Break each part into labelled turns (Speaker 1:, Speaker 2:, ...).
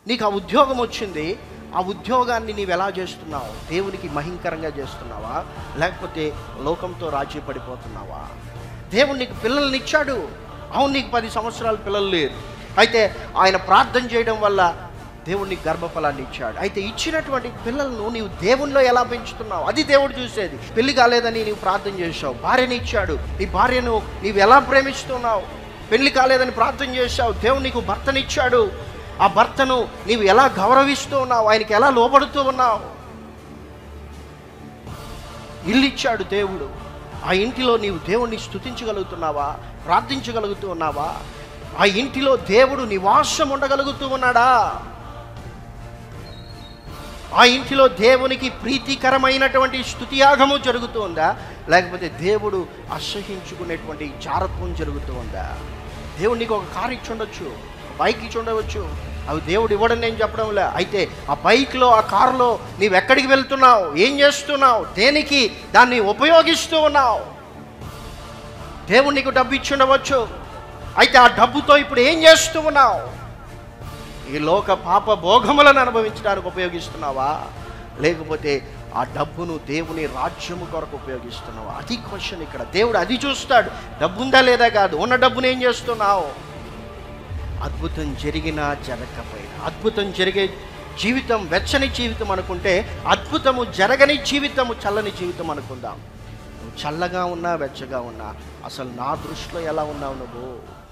Speaker 1: నీకు ఆ ఉద్యోగం వచ్చింది ఆ ఉద్యోగాన్ని నీవు ఎలా చేస్తున్నావు దేవునికి మహింకరంగా చేస్తున్నావా లేకపోతే లోకంతో రాజీ పడిపోతున్నావా దేవుడు నీకు పిల్లల్ని ఇచ్చాడు అవును నీకు పది సంవత్సరాల పిల్లలు లేరు అయితే ఆయన ప్రార్థన చేయడం వల్ల దేవుడు నీకు గర్భఫలాన్ని ఇచ్చాడు అయితే ఇచ్చినటువంటి పిల్లలను నీవు దేవునిలో ఎలా పెంచుతున్నావు అది దేవుడు చూసేది పెళ్లి కాలేదని నీవు ప్రార్థన చేశావు భార్యని ఇచ్చాడు నీ భార్యను నీవు ఎలా ప్రేమిస్తున్నావు పెళ్లి కాలేదని ప్రార్థన చేశావు దేవుడు నీకు భర్తనిచ్చాడు ఆ భర్తను నీవు ఎలా గౌరవిస్తూ ఉన్నావు ఆయనకి ఎలా లోబడుతూ ఉన్నావు ఇల్లు ఇచ్చాడు దేవుడు ఆ ఇంటిలో నీవు దేవుణ్ణి స్తుతించగలుగుతున్నావా ప్రార్థించగలుగుతూ ఉన్నావా ఆ ఇంటిలో దేవుడు నివాసం ఉండగలుగుతూ ఉన్నాడా ఆ ఇంటిలో దేవునికి ప్రీతికరమైనటువంటి స్తుతియాగము జరుగుతూ ఉందా లేకపోతే దేవుడు అసహించుకునేటువంటి జారత్వం జరుగుతూ ఉందా దేవుడు నీకు ఒక కారు ఇచ్చి ఉండొచ్చు బైక్ ఇచ్చి ఉండవచ్చు అవి దేవుడు ఇవ్వడం నేను చెప్పడం లే అయితే ఆ బైక్లో ఆ కారులో నీవు ఎక్కడికి వెళ్తున్నావు ఏం చేస్తున్నావు దేనికి దాన్ని ఉపయోగిస్తూ ఉన్నావు దేవుడు నీకు డబ్బు ఇచ్చి ఉండవచ్చు అయితే ఆ డబ్బుతో ఇప్పుడు ఏం చేస్తూ ఉన్నావు ఈ లోక పాప భోగములను అనుభవించడానికి ఉపయోగిస్తున్నావా లేకపోతే ఆ డబ్బును దేవుని రాజ్యము కొరకు ఉపయోగిస్తున్నావా అది క్వశ్చన్ ఇక్కడ దేవుడు అది చూస్తాడు డబ్బు ఉందా లేదా కాదు ఉన్న డబ్బును ఏం చేస్తున్నావు అద్భుతం జరిగినా జరగకపోయినా అద్భుతం జరిగే జీవితం వెచ్చని జీవితం అనుకుంటే అద్భుతము జరగని జీవితము చల్లని జీవితం అనుకుందాం నువ్వు చల్లగా ఉన్నా వెచ్చగా ఉన్నా అసలు నా దృష్టిలో ఎలా ఉన్నావు నువ్వు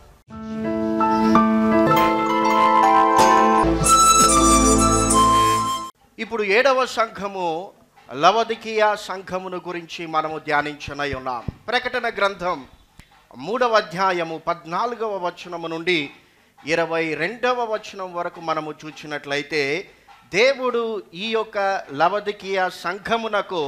Speaker 1: ఇప్పుడు ఏడవ సంఘము లవదికీయ సంఘమును గురించి మనము ధ్యానించనై ఉన్నాం ప్రకటన గ్రంథం మూడవ అధ్యాయము పద్నాలుగవ వచనము నుండి ఇరవై రెండవ వచనం వరకు మనము చూచినట్లయితే దేవుడు ఈ యొక్క లవదికీయ సంఘమునకు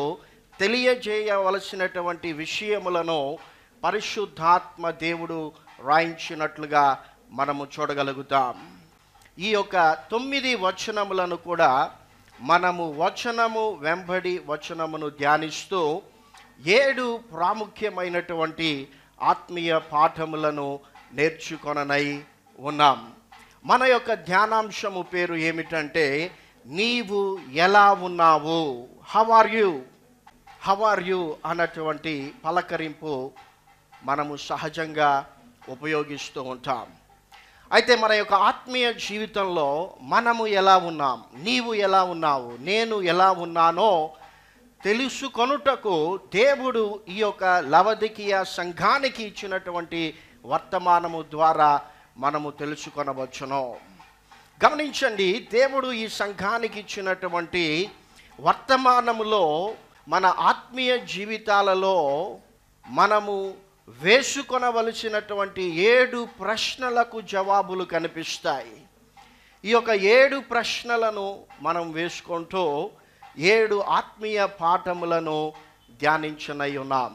Speaker 1: తెలియజేయవలసినటువంటి విషయములను పరిశుద్ధాత్మ దేవుడు రాయించినట్లుగా మనము చూడగలుగుతాం ఈ యొక్క తొమ్మిది వచనములను కూడా మనము వచనము వెంబడి వచనమును ధ్యానిస్తూ ఏడు ప్రాముఖ్యమైనటువంటి ఆత్మీయ పాఠములను నేర్చుకొననై ఉన్నాం మన యొక్క ధ్యానాంశము పేరు ఏమిటంటే నీవు ఎలా ఉన్నావు how are you how are you అన్నటువంటి పలకరింపు మనము సహజంగా ఉపయోగిస్తూ ఉంటాం అయితే మన యొక్క ఆత్మీయ జీవితంలో మనము ఎలా ఉన్నాం నీవు ఎలా ఉన్నావు నేను ఎలా ఉన్నానో తెలుసుకొనుటకు దేవుడు ఈ యొక్క లవదికీయ సంఘానికి ఇచ్చినటువంటి వర్తమానము ద్వారా మనము తెలుసుకొనవచ్చును గమనించండి దేవుడు ఈ సంఘానికి ఇచ్చినటువంటి వర్తమానములో మన ఆత్మీయ జీవితాలలో మనము వేసుకొనవలసినటువంటి ఏడు ప్రశ్నలకు జవాబులు కనిపిస్తాయి ఈ యొక్క ఏడు ప్రశ్నలను మనం వేసుకుంటూ ఏడు ఆత్మీయ పాఠములను ధ్యానించనై ఉన్నాం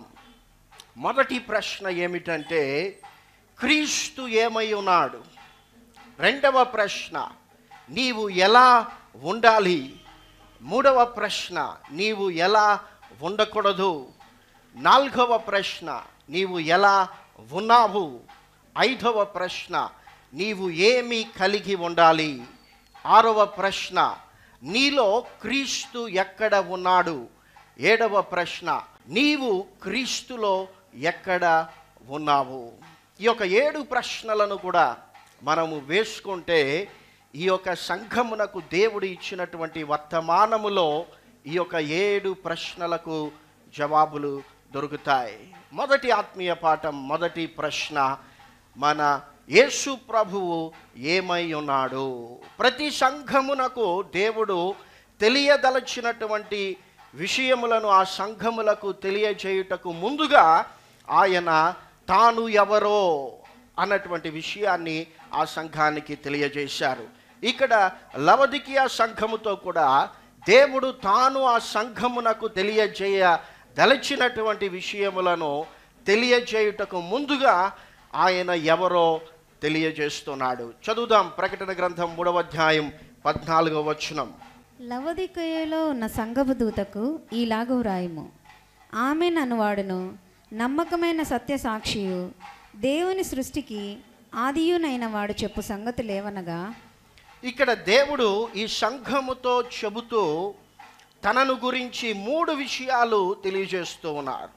Speaker 1: మొదటి ప్రశ్న ఏమిటంటే క్రీస్తు ఏమై ఉన్నాడు రెండవ ప్రశ్న నీవు ఎలా ఉండాలి మూడవ ప్రశ్న నీవు ఎలా ఉండకూడదు నాలుగవ ప్రశ్న నీవు ఎలా ఉన్నావు ఐదవ ప్రశ్న నీవు ఏమి కలిగి ఉండాలి ఆరవ ప్రశ్న నీలో క్రీస్తు ఎక్కడ ఉన్నాడు ఏడవ ప్రశ్న నీవు క్రీస్తులో ఎక్కడ ఉన్నావు ఈ యొక్క ఏడు ప్రశ్నలను కూడా మనము వేసుకుంటే ఈ యొక్క సంఘమునకు దేవుడు ఇచ్చినటువంటి వర్తమానములో ఈ యొక్క ఏడు ప్రశ్నలకు జవాబులు దొరుకుతాయి మొదటి ఆత్మీయ పాఠం మొదటి ప్రశ్న మన యేసు ప్రభువు ఏమై ఉన్నాడు ప్రతి సంఘమునకు దేవుడు తెలియదలచినటువంటి విషయములను ఆ సంఘములకు తెలియజేయుటకు ముందుగా ఆయన తాను ఎవరో అన్నటువంటి విషయాన్ని ఆ సంఘానికి తెలియజేశారు ఇక్కడ లవదికియా సంఘముతో కూడా దేవుడు తాను ఆ సంఘమునకు తెలియజేయ దలచినటువంటి విషయములను తెలియజేయుటకు ముందుగా ఆయన ఎవరో తెలియజేస్తున్నాడు చదువుదాం ప్రకటన గ్రంథం మూడవ అధ్యాయం పద్నాలుగవ వచనం
Speaker 2: లవదికయలో ఉన్న సంగపు దూతకు ఈలాగు వ్రాయము ఆమె నన్నువాడును నమ్మకమైన సత్య సాక్షియు దేవుని సృష్టికి ఆదియునైన వాడు చెప్పు సంగతి లేవనగా
Speaker 1: ఇక్కడ దేవుడు ఈ సంఘముతో చెబుతూ తనను గురించి మూడు విషయాలు తెలియజేస్తూ ఉన్నారు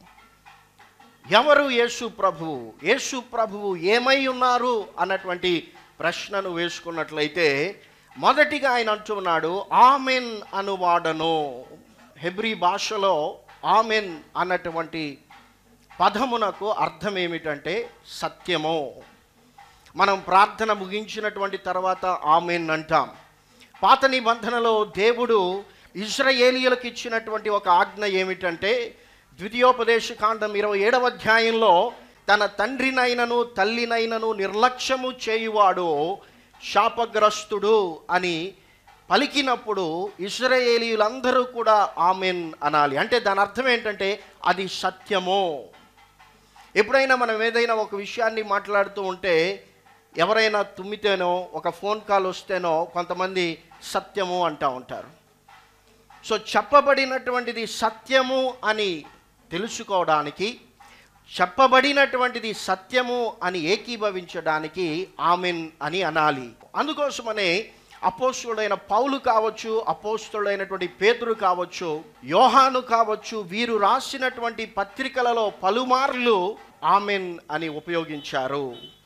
Speaker 1: ఎవరు యేసు ప్రభువు యేసు ప్రభువు ఏమై ఉన్నారు అన్నటువంటి ప్రశ్నను వేసుకున్నట్లయితే మొదటిగా ఆయన అంటున్నాడు ఆమెన్ అనువాడను హెబ్రీ భాషలో ఆమెన్ అన్నటువంటి పదమునకు అర్థం ఏమిటంటే సత్యము మనం ప్రార్థన ముగించినటువంటి తర్వాత ఆమెన్ అంటాం పాత నిబంధనలో దేవుడు ఇజ్రాయేలీయులకు ఇచ్చినటువంటి ఒక ఆజ్ఞ ఏమిటంటే ద్వితీయోపదేశ కాండం ఇరవై ఏడవ అధ్యాయంలో తన తండ్రినైనను తల్లినైనను నిర్లక్ష్యము చేయువాడు శాపగ్రస్తుడు అని పలికినప్పుడు ఇజ్రాయేలీయులందరూ కూడా ఆమెన్ అనాలి అంటే దాని అర్థం ఏంటంటే అది సత్యము ఎప్పుడైనా మనం ఏదైనా ఒక విషయాన్ని మాట్లాడుతూ ఉంటే ఎవరైనా తుమ్మితేనో ఒక ఫోన్ కాల్ వస్తేనో కొంతమంది సత్యము అంటూ ఉంటారు సో చెప్పబడినటువంటిది సత్యము అని తెలుసుకోవడానికి చెప్పబడినటువంటిది సత్యము అని ఏకీభవించడానికి ఆమెన్ అని అనాలి అందుకోసమనే అపోస్తుడైన పౌలు కావచ్చు అపోస్తుడైనటువంటి పేతురు కావచ్చు యోహాను కావచ్చు వీరు రాసినటువంటి పత్రికలలో పలుమార్లు ఆమెన్ అని ఉపయోగించారు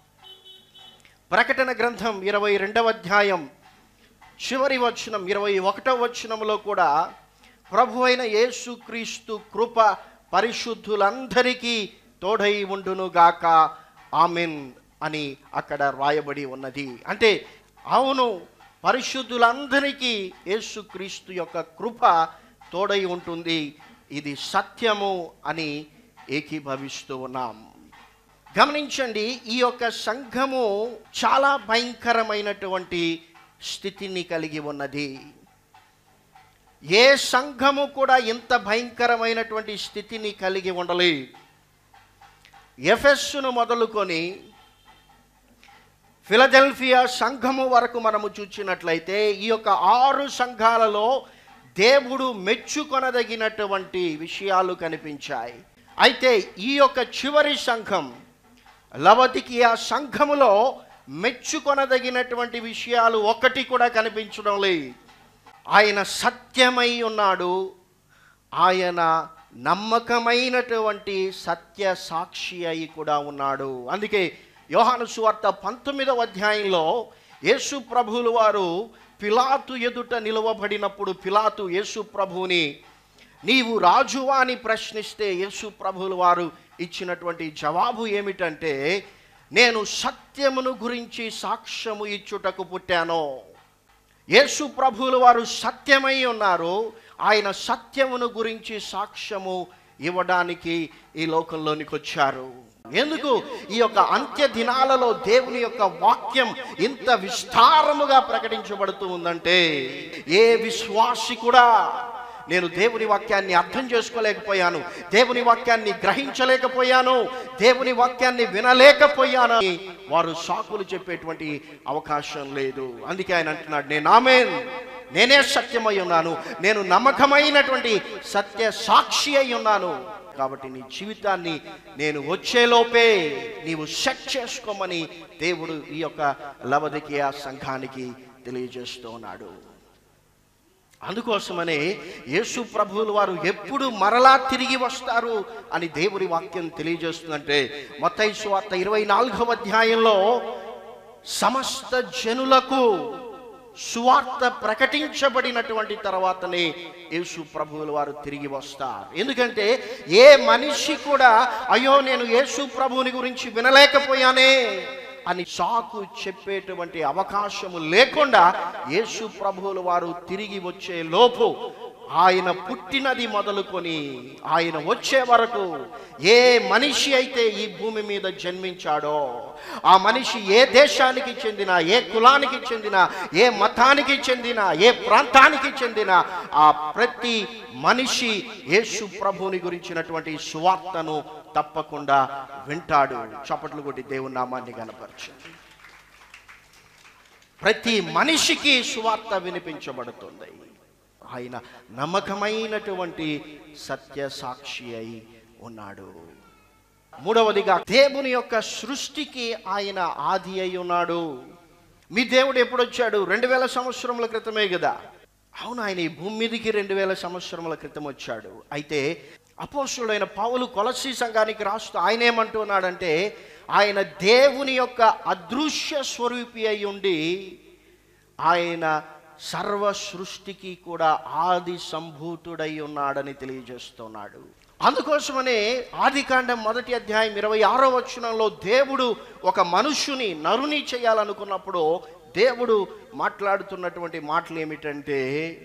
Speaker 1: ప్రకటన గ్రంథం ఇరవై రెండవ అధ్యాయం చివరి వచనం ఇరవై ఒకటవ వచనంలో కూడా ప్రభు అయిన యేసుక్రీస్తు కృప పరిశుద్ధులందరికీ తోడై ఉండునుగాక ఆమెన్ అని అక్కడ రాయబడి ఉన్నది అంటే అవును పరిశుద్ధులందరికీ యేసుక్రీస్తు యొక్క కృప తోడై ఉంటుంది ఇది సత్యము అని ఏకీభవిస్తూ ఉన్నాం గమనించండి ఈ యొక్క సంఘము చాలా భయంకరమైనటువంటి స్థితిని కలిగి ఉన్నది ఏ సంఘము కూడా ఇంత భయంకరమైనటువంటి స్థితిని కలిగి ఉండలే ఎఫెస్సును మొదలుకొని ఫిలదెల్ఫియా సంఘము వరకు మనము చూచినట్లయితే ఈ యొక్క ఆరు సంఘాలలో దేవుడు మెచ్చుకొనదగినటువంటి విషయాలు కనిపించాయి అయితే ఈ యొక్క చివరి సంఘం లవతికి ఆ సంఘములో మెచ్చుకొనదగినటువంటి విషయాలు ఒకటి కూడా కనిపించడం లేదు ఆయన సత్యమై ఉన్నాడు ఆయన నమ్మకమైనటువంటి సత్య సాక్షి అయి కూడా ఉన్నాడు అందుకే యోహాను సువార్త పంతొమ్మిదవ అధ్యాయంలో యేసు ప్రభువులు వారు పిలాతు ఎదుట నిలువబడినప్పుడు పిలాతు యేసు ప్రభువుని నీవు రాజువా అని ప్రశ్నిస్తే యేసు ప్రభువులు వారు ఇచ్చినటువంటి జవాబు ఏమిటంటే నేను సత్యమును గురించి సాక్ష్యము ఇచ్చుటకు పుట్టాను యేసు ప్రభువులు వారు సత్యమై ఉన్నారు ఆయన సత్యమును గురించి సాక్ష్యము ఇవ్వడానికి ఈ లోకంలోనికి వచ్చారు ఎందుకు ఈ యొక్క అంత్య దినాలలో దేవుని యొక్క వాక్యం ఇంత విస్తారముగా ప్రకటించబడుతూ ఉందంటే ఏ విశ్వాసి కూడా నేను దేవుని వాక్యాన్ని అర్థం చేసుకోలేకపోయాను దేవుని వాక్యాన్ని గ్రహించలేకపోయాను దేవుని వాక్యాన్ని వినలేకపోయాను అని వారు సాకులు చెప్పేటువంటి అవకాశం లేదు అందుకే ఆయన అంటున్నాడు నేను ఆమెన్ నేనే సత్యమై ఉన్నాను నేను నమ్మకమైనటువంటి సత్య సాక్షి అయి ఉన్నాను కాబట్టి నీ జీవితాన్ని నేను వచ్చేలోపే నీవు సెట్ చేసుకోమని దేవుడు ఈ యొక్క లవదికియా సంఘానికి తెలియజేస్తూ ఉన్నాడు అందుకోసమనే యేసు ప్రభువులు వారు ఎప్పుడు మరలా తిరిగి వస్తారు అని దేవుని వాక్యం తెలియజేస్తుందంటే మొత్తయి సువార్త ఇరవై నాలుగవ అధ్యాయంలో సమస్త జనులకు సువార్త ప్రకటించబడినటువంటి తర్వాతనే యేసు ప్రభువుల వారు తిరిగి వస్తారు ఎందుకంటే ఏ మనిషి కూడా అయ్యో నేను యేసు ప్రభువుని గురించి వినలేకపోయానే అని సాకు చెప్పేటువంటి అవకాశము లేకుండా యేసు ప్రభువుల వారు తిరిగి వచ్చే లోపు ఆయన పుట్టినది మొదలుకొని ఆయన వచ్చే వరకు ఏ మనిషి అయితే ఈ భూమి మీద జన్మించాడో ఆ మనిషి ఏ దేశానికి చెందిన ఏ కులానికి చెందిన ఏ మతానికి చెందిన ఏ ప్రాంతానికి చెందిన ఆ ప్రతి మనిషి యేసు ప్రభువుని గురించినటువంటి సువార్తను తప్పకుండా వింటాడు చప్పట్లు కొట్టి దేవుని నామాన్ని కనపరచండి ప్రతి మనిషికి సువార్త వినిపించబడుతుంది ఆయన నమ్మకమైనటువంటి సత్య సాక్షి అయి ఉన్నాడు మూడవదిగా దేవుని యొక్క సృష్టికి ఆయన ఆది అయి ఉన్నాడు మీ దేవుడు ఎప్పుడు వచ్చాడు రెండు వేల సంవత్సరముల క్రితమే కదా అవును ఆయన ఈ భూమి మీదకి రెండు వేల సంవత్సరముల క్రితం వచ్చాడు అయితే అపోస్తుడైన పౌలు కొలసి సంఘానికి రాస్తూ ఆయన ఏమంటున్నాడంటే ఆయన దేవుని యొక్క అదృశ్య స్వరూపి అయి ఉండి ఆయన సర్వ సృష్టికి కూడా ఆది సంభూతుడై ఉన్నాడని తెలియజేస్తున్నాడు అందుకోసమనే ఆదికాండం మొదటి అధ్యాయం ఇరవై ఆరో వచనంలో దేవుడు ఒక మనుష్యుని నరుని చేయాలనుకున్నప్పుడు దేవుడు మాట్లాడుతున్నటువంటి మాటలు ఏమిటంటే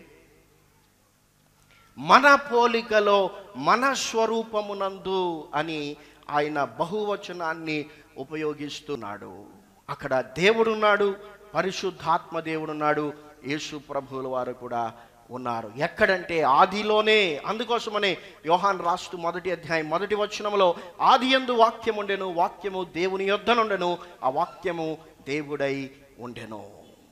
Speaker 1: మన పోలికలో మన స్వరూపమునందు అని ఆయన బహువచనాన్ని ఉపయోగిస్తున్నాడు అక్కడ దేవుడున్నాడు పరిశుద్ధాత్మ దేవుడున్నాడు యేసు ప్రభువుల వారు కూడా ఉన్నారు ఎక్కడంటే ఆదిలోనే అందుకోసమనే యోహాన్ రాస్తు మొదటి అధ్యాయం మొదటి వచనంలో ఆది ఎందు వాక్యం ఉండెను వాక్యము దేవుని యొద్దనుండెను ఆ వాక్యము దేవుడై ఉండెను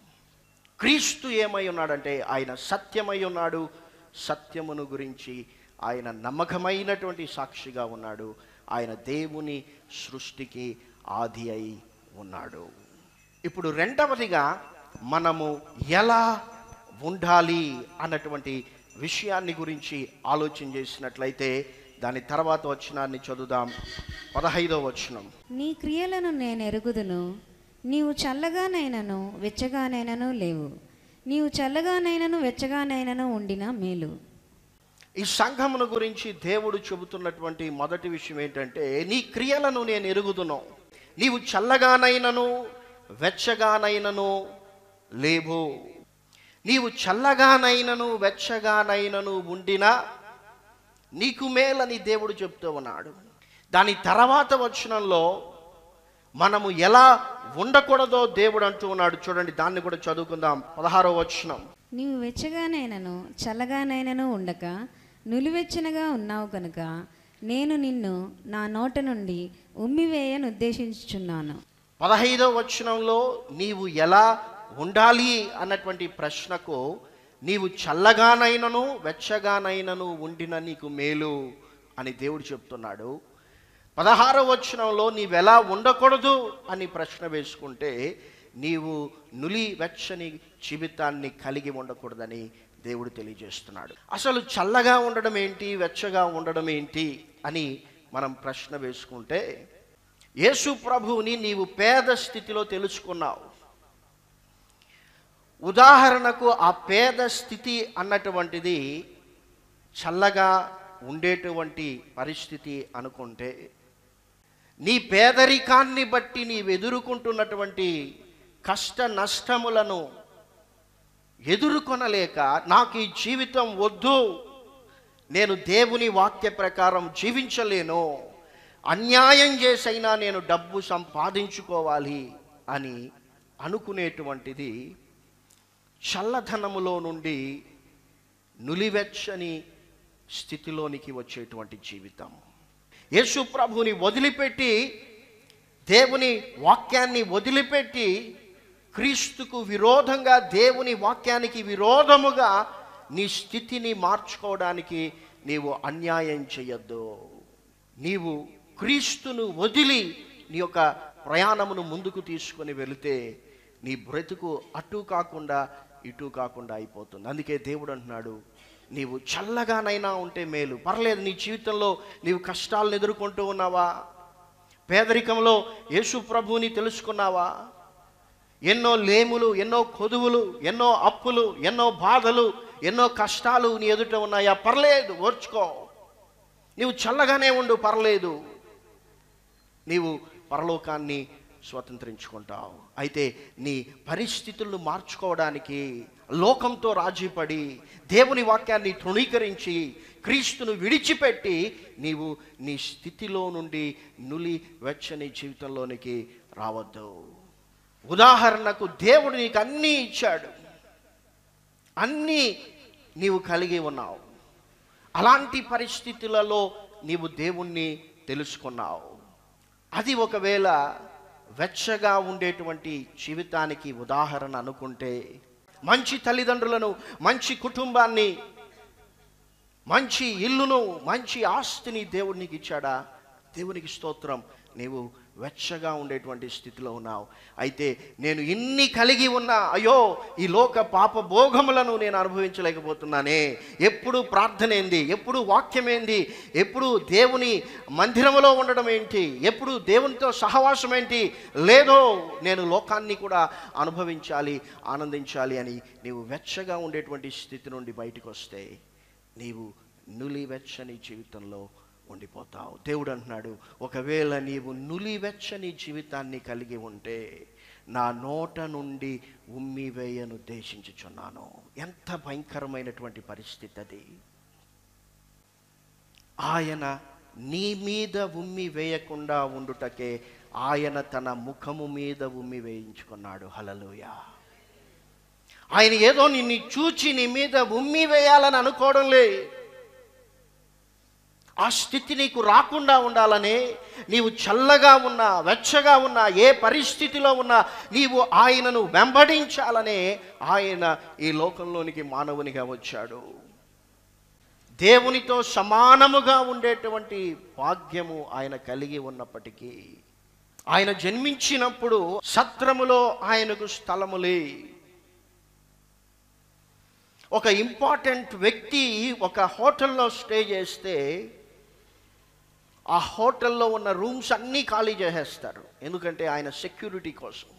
Speaker 1: క్రీస్తు ఏమై ఉన్నాడంటే ఆయన సత్యమై ఉన్నాడు సత్యమును గురించి ఆయన నమ్మకమైనటువంటి సాక్షిగా ఉన్నాడు ఆయన దేవుని సృష్టికి ఆది అయి ఉన్నాడు ఇప్పుడు రెండవదిగా మనము ఎలా ఉండాలి అన్నటువంటి విషయాన్ని గురించి ఆలోచన చేసినట్లయితే దాని తర్వాత వచనాన్ని చదువుదాం పదహైదో వచనం
Speaker 2: నీ క్రియలను నేను ఎరుగుదును నీవు చల్లగానైనను వెచ్చగానైనను లేవు నీవు చల్లగానైనను వెచ్చగానైనను ఉండిన మేలు
Speaker 1: ఈ సంఘమును గురించి దేవుడు చెబుతున్నటువంటి మొదటి విషయం ఏంటంటే నీ క్రియలను నేను ఎరుగుదును నీవు చల్లగానైనను వెచ్చగానైనను లేవు నీవు చల్లగానైనను వెచ్చగానైనను ఉండినా నీకు మేలని దేవుడు చెప్తూ ఉన్నాడు దాని తర్వాత వచనంలో మనము ఎలా ఉండకూడదో దేవుడు అంటూ ఉన్నాడు చూడండి దాన్ని కూడా చదువుకుందాం పదహారో వచనం
Speaker 2: నీవు వెచ్చగానైనను చల్లగానైనను ఉండక నులివెచ్చనగా ఉన్నావు కనుక నేను నిన్ను నా నోట నుండి ఉమ్మివేయను ఉద్దేశించుచున్నాను
Speaker 1: పదహైదో వచనంలో నీవు ఎలా ఉండాలి అన్నటువంటి ప్రశ్నకు నీవు చల్లగానైనను వెచ్చగానైనను ఉండిన నీకు మేలు అని దేవుడు చెప్తున్నాడు పదహారో వచనంలో నీవెలా ఉండకూడదు అని ప్రశ్న వేసుకుంటే నీవు నులి వెచ్చని జీవితాన్ని కలిగి ఉండకూడదని దేవుడు తెలియజేస్తున్నాడు అసలు చల్లగా ఉండడం ఏంటి వెచ్చగా ఉండడం ఏంటి అని మనం ప్రశ్న వేసుకుంటే యేసు ప్రభువుని నీవు పేద స్థితిలో తెలుసుకున్నావు ఉదాహరణకు ఆ పేద స్థితి అన్నటువంటిది చల్లగా ఉండేటువంటి పరిస్థితి అనుకుంటే నీ పేదరికాన్ని బట్టి నీవు ఎదుర్కొంటున్నటువంటి కష్ట నష్టములను ఎదుర్కొనలేక నాకు ఈ జీవితం వద్దు నేను దేవుని వాక్య ప్రకారం జీవించలేను అన్యాయం చేసైనా నేను డబ్బు సంపాదించుకోవాలి అని అనుకునేటువంటిది చల్లధనములో నుండి నులివెచ్చని స్థితిలోనికి వచ్చేటువంటి జీవితం యేసు ప్రభుని వదిలిపెట్టి దేవుని వాక్యాన్ని వదిలిపెట్టి క్రీస్తుకు విరోధంగా దేవుని వాక్యానికి విరోధముగా నీ స్థితిని మార్చుకోవడానికి నీవు అన్యాయం చేయొద్దు నీవు క్రీస్తును వదిలి నీ యొక్క ప్రయాణమును ముందుకు తీసుకొని వెళితే నీ బ్రతుకు అటు కాకుండా ఇటు కాకుండా అయిపోతుంది అందుకే దేవుడు అంటున్నాడు నీవు చల్లగానైనా ఉంటే మేలు పర్లేదు నీ జీవితంలో నీవు కష్టాలను ఎదుర్కొంటూ ఉన్నావా పేదరికంలో యేసు ప్రభువుని తెలుసుకున్నావా ఎన్నో లేములు ఎన్నో కొదువులు ఎన్నో అప్పులు ఎన్నో బాధలు ఎన్నో కష్టాలు నీ ఎదుట ఉన్నాయా పర్లేదు ఓర్చుకో నీవు చల్లగానే ఉండు పర్లేదు నీవు పరలోకాన్ని స్వతంత్రించుకుంటావు అయితే నీ పరిస్థితులను మార్చుకోవడానికి లోకంతో రాజీపడి దేవుని వాక్యాన్ని తృణీకరించి క్రీస్తును విడిచిపెట్టి నీవు నీ స్థితిలో నుండి నులి వెచ్చని జీవితంలోనికి రావద్దు ఉదాహరణకు దేవుడు నీకు అన్నీ ఇచ్చాడు అన్నీ నీవు కలిగి ఉన్నావు అలాంటి పరిస్థితులలో నీవు దేవుణ్ణి తెలుసుకున్నావు అది ఒకవేళ వెచ్చగా ఉండేటువంటి జీవితానికి ఉదాహరణ అనుకుంటే మంచి తల్లిదండ్రులను మంచి కుటుంబాన్ని మంచి ఇల్లును మంచి ఆస్తిని దేవుడు నీకు ఇచ్చాడా దేవునికి స్తోత్రం నీవు వెచ్చగా ఉండేటువంటి స్థితిలో ఉన్నావు అయితే నేను ఇన్ని కలిగి ఉన్నా అయ్యో ఈ లోక పాప భోగములను నేను అనుభవించలేకపోతున్నానే ఎప్పుడు ప్రార్థన ఏంది ఎప్పుడు వాక్యం ఏంది ఎప్పుడు దేవుని మందిరములో ఉండడం ఏంటి ఎప్పుడు దేవునితో సహవాసం ఏంటి లేదో నేను లోకాన్ని కూడా అనుభవించాలి ఆనందించాలి అని నీవు వెచ్చగా ఉండేటువంటి స్థితి నుండి బయటకు వస్తే నీవు నులివెచ్చని జీవితంలో ఉండిపోతావు దేవుడు అంటున్నాడు ఒకవేళ నీవు నులివెచ్చని జీవితాన్ని కలిగి ఉంటే నా నోట నుండి ఉమ్మి వేయను ఉద్దేశించుచున్నాను ఎంత భయంకరమైనటువంటి పరిస్థితి అది ఆయన నీ మీద ఉమ్మి వేయకుండా ఉండుటకే ఆయన తన ముఖము మీద ఉమ్మి వేయించుకున్నాడు హలలుయ ఆయన ఏదో నిన్ను చూచి నీ మీద ఉమ్మి వేయాలని అనుకోవడం లే ఆ స్థితి నీకు రాకుండా ఉండాలని నీవు చల్లగా ఉన్నా వెచ్చగా ఉన్నా ఏ పరిస్థితిలో ఉన్నా నీవు ఆయనను వెంబడించాలనే ఆయన ఈ లోకంలోనికి మానవునిగా వచ్చాడు దేవునితో సమానముగా ఉండేటువంటి భాగ్యము ఆయన కలిగి ఉన్నప్పటికీ ఆయన జన్మించినప్పుడు సత్రములో ఆయనకు స్థలములే ఒక ఇంపార్టెంట్ వ్యక్తి ఒక హోటల్లో స్టే చేస్తే ఆ హోటల్లో ఉన్న రూమ్స్ అన్నీ ఖాళీ చేసేస్తారు ఎందుకంటే ఆయన సెక్యూరిటీ కోసం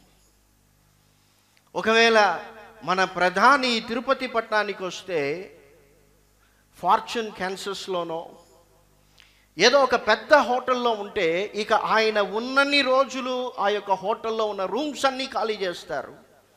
Speaker 1: ఒకవేళ మన ప్రధాని తిరుపతి పట్టణానికి వస్తే ఫార్చ్యూన్ క్యాన్సర్స్లోనో ఏదో ఒక పెద్ద హోటల్లో ఉంటే ఇక ఆయన ఉన్నన్ని రోజులు ఆ యొక్క హోటల్లో ఉన్న రూమ్స్ అన్నీ ఖాళీ చేస్తారు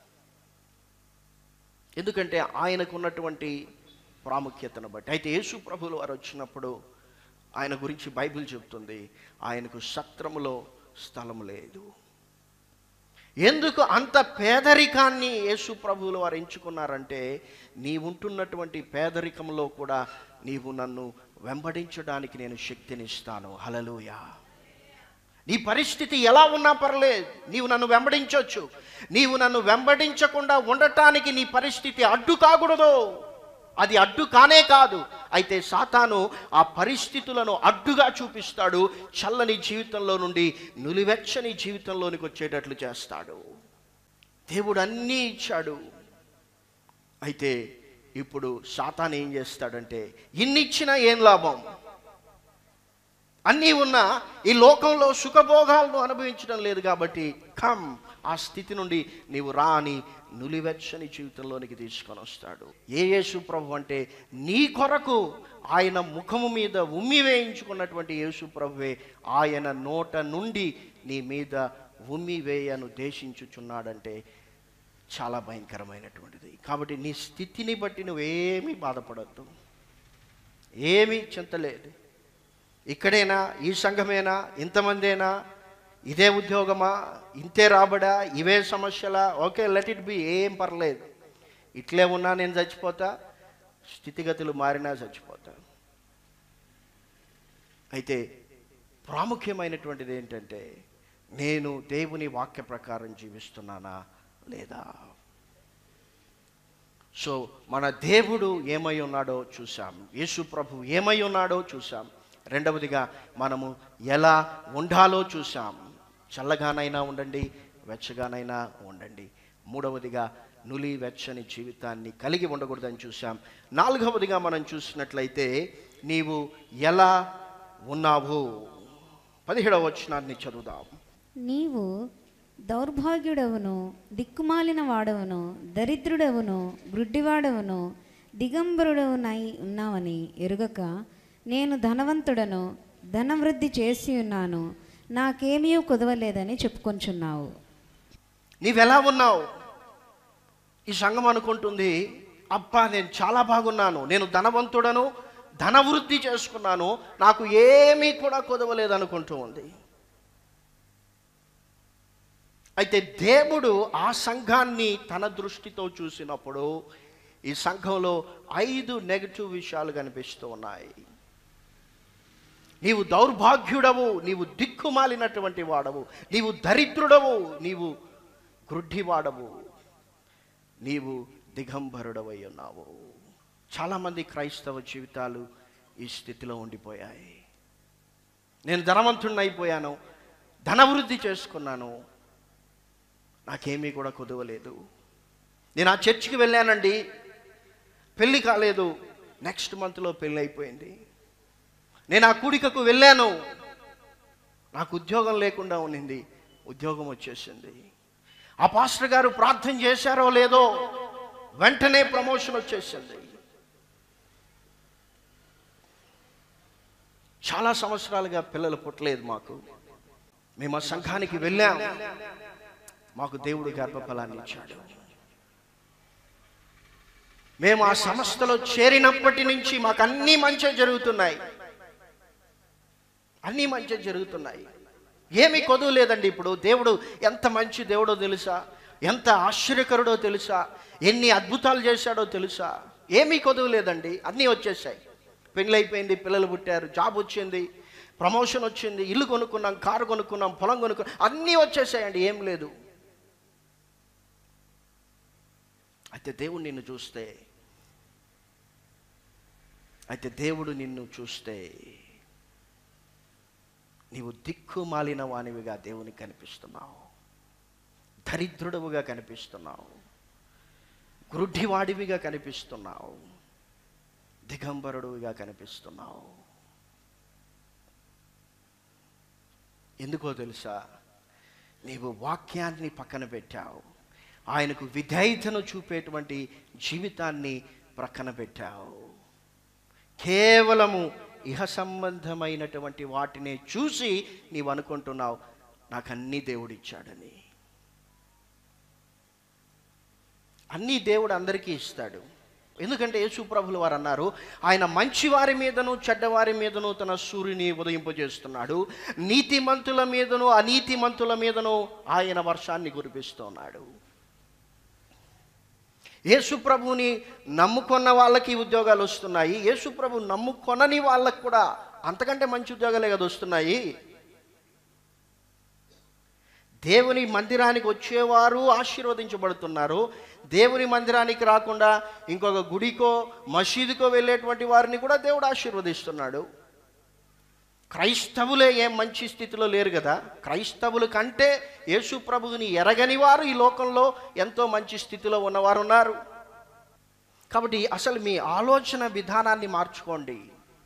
Speaker 1: ఎందుకంటే ఆయనకు ఉన్నటువంటి ప్రాముఖ్యతను బట్టి అయితే యేసు ప్రభులు వారు వచ్చినప్పుడు ఆయన గురించి బైబిల్ చెప్తుంది ఆయనకు సత్రములో స్థలం లేదు ఎందుకు అంత పేదరికాన్ని యేసు ప్రభువులు వారు ఎంచుకున్నారంటే నీవుంటున్నటువంటి పేదరికంలో కూడా నీవు నన్ను వెంబడించడానికి నేను శక్తినిస్తాను హలలుయా నీ పరిస్థితి ఎలా ఉన్నా పర్లేదు నీవు నన్ను వెంబడించవచ్చు నీవు నన్ను వెంబడించకుండా ఉండటానికి నీ పరిస్థితి అడ్డు కాకూడదు అది అడ్డు కానే కాదు అయితే సాతాను ఆ పరిస్థితులను అడ్డుగా చూపిస్తాడు చల్లని జీవితంలో నుండి నులివెచ్చని జీవితంలోనికి వచ్చేటట్లు చేస్తాడు దేవుడు అన్నీ ఇచ్చాడు అయితే ఇప్పుడు సాతాను ఏం చేస్తాడంటే ఇన్నిచ్చినా ఏం లాభం అన్నీ ఉన్నా ఈ లోకంలో సుఖభోగాలను అనుభవించడం లేదు కాబట్టి కమ్ ఆ స్థితి నుండి నీవు రాని నులివెచ్చని జీవితంలోనికి తీసుకొని వస్తాడు ఏ యేసు ప్రభు అంటే నీ కొరకు ఆయన ముఖము మీద ఉమ్మి వేయించుకున్నటువంటి యేసు ప్రభువే ఆయన నోట నుండి నీ మీద ఉమ్మి వేయను దేశించుచున్నాడంటే చాలా భయంకరమైనటువంటిది కాబట్టి నీ స్థితిని బట్టి నువ్వేమీ బాధపడద్దు ఏమీ చింతలేదు ఇక్కడేనా ఈ సంఘమేనా ఇంతమందేనా ఇదే ఉద్యోగమా ఇంతే రాబడా ఇవే సమస్యలా ఓకే లెట్ ఇట్ బి ఏం పర్లేదు ఇట్లే ఉన్నా నేను చచ్చిపోతా స్థితిగతులు మారినా చచ్చిపోతా అయితే ప్రాముఖ్యమైనటువంటిది ఏంటంటే నేను దేవుని వాక్య ప్రకారం జీవిస్తున్నానా లేదా సో మన దేవుడు ఏమై ఉన్నాడో చూసాం యేసు ప్రభు ఏమై ఉన్నాడో చూసాం రెండవదిగా మనము ఎలా ఉండాలో చూసాం చల్లగానైనా ఉండండి వెచ్చగానైనా ఉండండి మూడవదిగా నులి వెచ్చని జీవితాన్ని కలిగి ఉండకూడదని చూసాం నాలుగవదిగా మనం చూసినట్లయితే నీవు ఎలా ఉన్నావు పదిహేడవ వచనాన్ని చదువుదాం
Speaker 2: నీవు దౌర్భాగ్యుడవును దిక్కుమాలిన వాడవును దరిద్రుడవును గ్రుడ్డివాడవును దిగంబరుడవునై ఉన్నావని ఎరుగక నేను ధనవంతుడను ధనవృద్ధి చేసి ఉన్నాను నాకేమీ కుదవలేదని చెప్పుకొంచున్నావు
Speaker 1: నీవెలా ఉన్నావు ఈ సంఘం అనుకుంటుంది అబ్బా నేను చాలా బాగున్నాను నేను ధనవంతుడను ధనవృద్ధి చేసుకున్నాను నాకు ఏమీ కూడా కుదవలేదు అనుకుంటూ ఉంది అయితే దేవుడు ఆ సంఘాన్ని తన దృష్టితో చూసినప్పుడు ఈ సంఘంలో ఐదు నెగటివ్ విషయాలు కనిపిస్తూ ఉన్నాయి నీవు దౌర్భాగ్యుడవు నీవు దిక్కుమాలినటువంటి వాడవు నీవు దరిద్రుడవు నీవు గ్రుడ్డివాడవు నీవు దిగంబరుడవై ఉన్నావు చాలామంది క్రైస్తవ జీవితాలు ఈ స్థితిలో ఉండిపోయాయి నేను ధనవంతుడిని అయిపోయాను ధనవృద్ధి చేసుకున్నాను నాకేమీ కూడా కుదవలేదు నేను ఆ చర్చికి వెళ్ళానండి పెళ్ళి కాలేదు నెక్స్ట్ మంత్లో పెళ్ళి అయిపోయింది నేను ఆ కూడికకు వెళ్ళాను నాకు ఉద్యోగం లేకుండా ఉన్నింది ఉద్యోగం వచ్చేసింది ఆ పాస్టర్ గారు ప్రార్థన చేశారో లేదో వెంటనే ప్రమోషన్ వచ్చేసింది చాలా సంవత్సరాలుగా పిల్లలు పుట్టలేదు మాకు మేము ఆ సంఘానికి వెళ్ళాం మాకు దేవుడు గర్భఫలాన్ని ఇచ్చాడు మేము ఆ సంస్థలో చేరినప్పటి నుంచి మాకు అన్నీ మంచి జరుగుతున్నాయి అన్నీ మంచి జరుగుతున్నాయి ఏమీ కొదువు లేదండి ఇప్పుడు దేవుడు ఎంత మంచి దేవుడో తెలుసా ఎంత ఆశ్చర్యకరుడో తెలుసా ఎన్ని అద్భుతాలు చేశాడో తెలుసా ఏమీ కొదువు లేదండి అన్నీ వచ్చేసాయి పెళ్ళి అయిపోయింది పిల్లలు పుట్టారు జాబ్ వచ్చింది ప్రమోషన్ వచ్చింది ఇల్లు కొనుక్కున్నాం కారు కొనుక్కున్నాం పొలం కొనుక్కున్నాం అన్నీ వచ్చేసాయండి ఏం లేదు అయితే దేవుడు నిన్ను చూస్తే అయితే దేవుడు నిన్ను చూస్తే నీవు దిక్కుమాలిన వానివిగా దేవునికి కనిపిస్తున్నావు దరిద్రుడవుగా కనిపిస్తున్నావు గ్రుడ్డివాడివిగా కనిపిస్తున్నావు దిగంబరుడుగా కనిపిస్తున్నావు ఎందుకో తెలుసా నీవు వాక్యాన్ని పక్కన పెట్టావు ఆయనకు విధేయతను చూపేటువంటి జీవితాన్ని ప్రక్కన పెట్టావు కేవలము ఇహ సంబంధమైనటువంటి వాటిని చూసి నీవు అనుకుంటున్నావు నాకు అన్నీ దేవుడిచ్చాడని అన్నీ దేవుడు అందరికీ ఇస్తాడు ఎందుకంటే యేసుప్రభులు వారు అన్నారు ఆయన మంచివారి మీదను చెడ్డవారి మీదను తన సూర్యుని ఉదయింపజేస్తున్నాడు నీతిమంతుల మీదను అనీతిమంతుల మీదను ఆయన వర్షాన్ని కురిపిస్తున్నాడు యేసుప్రభుని నమ్ముకున్న వాళ్ళకి ఉద్యోగాలు వస్తున్నాయి యేసుప్రభు నమ్ముకొనని వాళ్ళకి కూడా అంతకంటే మంచి ఉద్యోగాలే కదా వస్తున్నాయి దేవుని మందిరానికి వచ్చేవారు ఆశీర్వదించబడుతున్నారు దేవుని మందిరానికి రాకుండా ఇంకొక గుడికో మసీదుకో వెళ్ళేటువంటి వారిని కూడా దేవుడు ఆశీర్వదిస్తున్నాడు క్రైస్తవులే ఏం మంచి స్థితిలో లేరు కదా క్రైస్తవుల కంటే యేసు ప్రభువుని ఎరగని వారు ఈ లోకంలో ఎంతో మంచి స్థితిలో ఉన్నవారు ఉన్నారు కాబట్టి అసలు మీ ఆలోచన విధానాన్ని మార్చుకోండి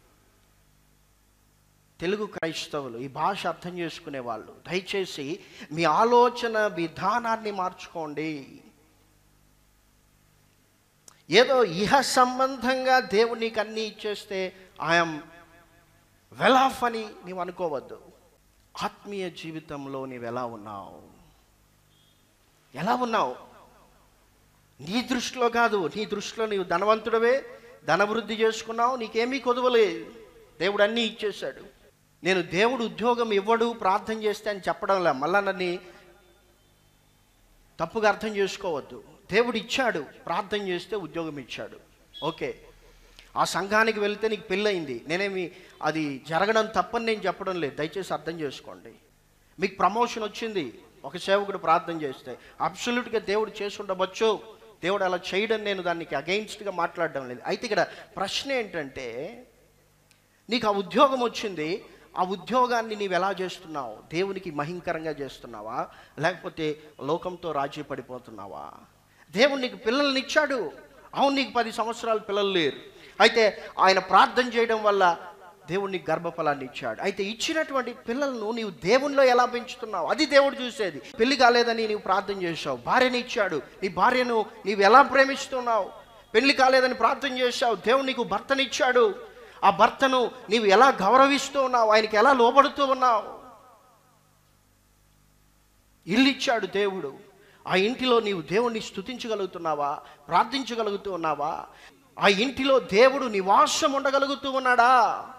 Speaker 1: తెలుగు క్రైస్తవులు ఈ భాష అర్థం చేసుకునే వాళ్ళు దయచేసి మీ ఆలోచన విధానాన్ని మార్చుకోండి ఏదో ఇహ సంబంధంగా దేవుడు నీకు అన్నీ ఇచ్చేస్తే ఐఎమ్ వెల్ ఆఫ్ అని నీవు అనుకోవద్దు ఆత్మీయ జీవితంలో నీవు ఎలా ఉన్నావు ఎలా ఉన్నావు నీ దృష్టిలో కాదు నీ దృష్టిలో నీవు ధనవంతుడవే ధనవృద్ధి చేసుకున్నావు నీకేమీ కొదవలేదు దేవుడు అన్నీ ఇచ్చేశాడు నేను దేవుడు ఉద్యోగం ఇవ్వడు ప్రార్థన చేస్తే అని చెప్పడంలా మళ్ళా నన్ను తప్పుగా అర్థం చేసుకోవద్దు దేవుడు ఇచ్చాడు ప్రార్థన చేస్తే ఉద్యోగం ఇచ్చాడు ఓకే ఆ సంఘానికి వెళ్తే నీకు పెళ్ళయింది నేనేమి అది జరగడం తప్పని నేను చెప్పడం లేదు దయచేసి అర్థం చేసుకోండి మీకు ప్రమోషన్ వచ్చింది ఒక సేవకుడు ప్రార్థన చేస్తే అబ్సల్యూట్గా దేవుడు చేసి ఉండవచ్చు దేవుడు అలా చేయడం నేను దానికి అగెయిన్స్ట్గా మాట్లాడడం లేదు అయితే ఇక్కడ ప్రశ్న ఏంటంటే నీకు ఆ ఉద్యోగం వచ్చింది ఆ ఉద్యోగాన్ని నీవు ఎలా చేస్తున్నావు దేవునికి మహింకరంగా చేస్తున్నావా లేకపోతే లోకంతో రాజీ పడిపోతున్నావా దేవుడు నీకు పిల్లల్ని ఇచ్చాడు అవును నీకు పది సంవత్సరాలు పిల్లలు లేరు అయితే ఆయన ప్రార్థన చేయడం వల్ల దేవుడు నీకు గర్భఫలాన్ని ఇచ్చాడు అయితే ఇచ్చినటువంటి పిల్లలను నీవు దేవునిలో ఎలా పెంచుతున్నావు అది దేవుడు చూసేది పెళ్లి కాలేదని నీవు ప్రార్థన చేశావు భార్యని ఇచ్చాడు నీ భార్యను నీవు ఎలా ప్రేమిస్తున్నావు పెళ్లి కాలేదని ప్రార్థన చేశావు దేవుడు నీకు భర్తనిచ్చాడు ఆ భర్తను నీవు ఎలా గౌరవిస్తూ ఉన్నావు ఆయనకి ఎలా లోబడుతూ ఉన్నావు ఇల్లు ఇచ్చాడు దేవుడు ఆ ఇంటిలో నీవు దేవుణ్ణి స్తుతించగలుగుతున్నావా ప్రార్థించగలుగుతూ ఉన్నావా ఆ ఇంటిలో దేవుడు నివాసం ఉండగలుగుతూ ఉన్నాడా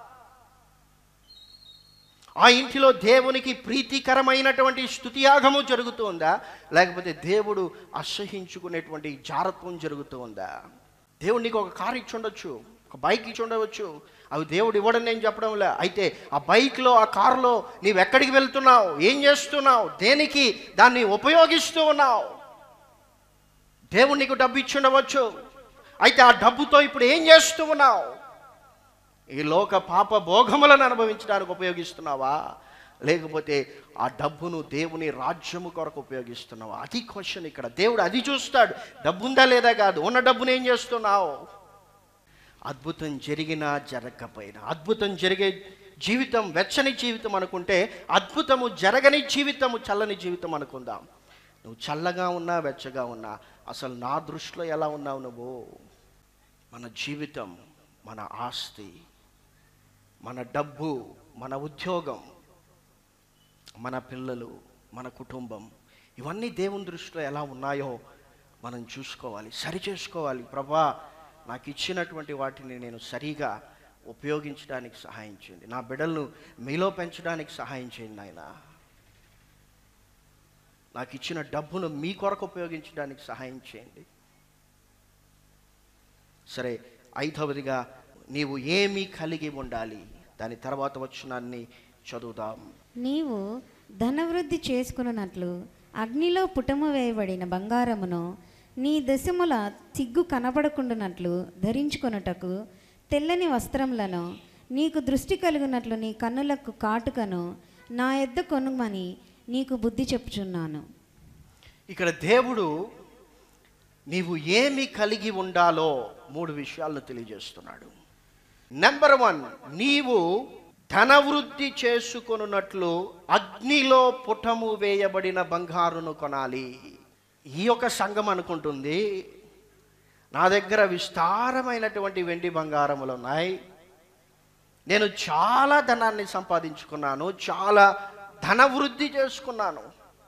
Speaker 1: ఆ ఇంటిలో దేవునికి ప్రీతికరమైనటువంటి స్తుతియాగము జరుగుతూ ఉందా లేకపోతే దేవుడు అసహించుకునేటువంటి జారత్వం జరుగుతూ ఉందా దేవుడు నీకు ఒక కారు ఇచ్చి ఉండొచ్చు ఒక బైక్ ఇచ్చి ఉండవచ్చు అవి దేవుడు ఇవ్వడం నేను చెప్పడం లే అయితే ఆ బైక్లో ఆ కారులో నీవు ఎక్కడికి వెళ్తున్నావు ఏం చేస్తున్నావు దేనికి దాన్ని ఉపయోగిస్తూ ఉన్నావు దేవుడు నీకు డబ్బు ఇచ్చి ఉండవచ్చు అయితే ఆ డబ్బుతో ఇప్పుడు ఏం చేస్తూ ఉన్నావు ఈ లోక పాప భోగములను అనుభవించడానికి ఉపయోగిస్తున్నావా లేకపోతే ఆ డబ్బును దేవుని రాజ్యము కొరకు ఉపయోగిస్తున్నావా అది క్వశ్చన్ ఇక్కడ దేవుడు అది చూస్తాడు డబ్బు ఉందా లేదా కాదు ఉన్న డబ్బును ఏం చేస్తున్నావు అద్భుతం జరిగినా జరగకపోయినా అద్భుతం జరిగే జీవితం వెచ్చని జీవితం అనుకుంటే అద్భుతము జరగని జీవితము చల్లని జీవితం అనుకుందాం నువ్వు చల్లగా ఉన్నా వెచ్చగా ఉన్నా అసలు నా దృష్టిలో ఎలా ఉన్నావు నువ్వు మన జీవితం మన ఆస్తి మన డబ్బు మన ఉద్యోగం మన పిల్లలు మన కుటుంబం ఇవన్నీ దేవుని దృష్టిలో ఎలా ఉన్నాయో మనం చూసుకోవాలి సరి చేసుకోవాలి ప్రభా నాకు ఇచ్చినటువంటి వాటిని నేను సరిగా ఉపయోగించడానికి సహాయం చేయండి నా బిడ్డలను మీలో పెంచడానికి సహాయం చేయండి నాయన నాకు ఇచ్చిన డబ్బును మీ కొరకు ఉపయోగించడానికి సహాయం చేయండి సరే ఐదవదిగా నీవు ఏమి కలిగి ఉండాలి దాని తర్వాత వచ్చినాన్ని చదువుదాం
Speaker 2: నీవు ధనవృద్ధి చేసుకున్నట్లు అగ్నిలో పుటము వేయబడిన బంగారమును నీ దశముల సిగ్గు కనపడకుండానట్లు ధరించుకొనుటకు తెల్లని వస్త్రములను నీకు దృష్టి కలిగినట్లు నీ కన్నులకు కాటుకను నా యొద్ద కొనుమని నీకు బుద్ధి చెప్పుచున్నాను
Speaker 1: ఇక్కడ దేవుడు నీవు ఏమి కలిగి ఉండాలో మూడు విషయాలను తెలియజేస్తున్నాడు నెంబర్ వన్ నీవు ధనవృద్ధి చేసుకొనున్నట్లు అగ్నిలో పుటము వేయబడిన బంగారును కొనాలి ఈ యొక్క సంఘం అనుకుంటుంది నా దగ్గర విస్తారమైనటువంటి వెండి బంగారములు ఉన్నాయి నేను చాలా ధనాన్ని సంపాదించుకున్నాను చాలా ధనవృద్ధి చేసుకున్నాను